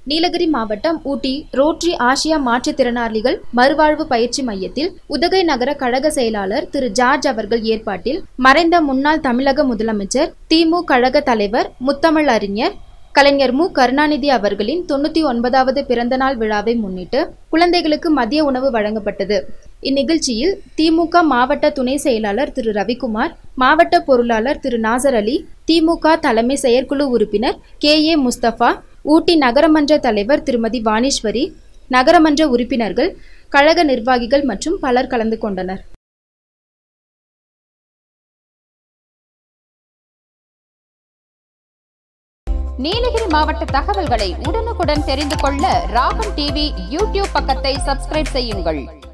நீலகிரி மாவட்டம் ஊட்டி rotary Asia மாற்றுத்திறனாளிகள் மறுவாழ்வு பயிற்சி மையத்தில் உதகை நகர கழக செயலாளர் திரு ஜார்ஜ் அவர்கள் ஏற்பாட்டில் மறைந்த முன்னாள் தமிழக முதலமைச்சர் திமு கழக தலைவர் முத்தமிழ் அறிஞர் கலைஞர் மு கருணாநிதி அவர்களின் தொண்ணூத்தி ஒன்பதாவது பிறந்தநாள் விழாவை முன்னிட்டு குழந்தைகளுக்கு மதிய உணவு வழங்கப்பட்டது இந்நிகழ்ச்சியில் திமுக மாவட்ட துணை செயலாளர் திரு ரவிக்குமார் மாவட்ட பொருளாளர் திரு நாசர் அலி திமுக தலைமை செயற்குழு உறுப்பினர் கே ஏ முஸ்தபா ஊட்டி நகரமன்ற தலைவர் திருமதி வாணீஸ்வரி நகரமன்ற உறுப்பினர்கள் கழக நிர்வாகிகள் மற்றும் பலர் கலந்து கொண்டனர் நீலகிரி மாவட்ட தகவல்களை உடனுக்குடன் தெரிந்து கொள்ள ராகம் டிவி யூடியூப் பக்கத்தை சப்ஸ்கிரைப் செய்யுங்கள்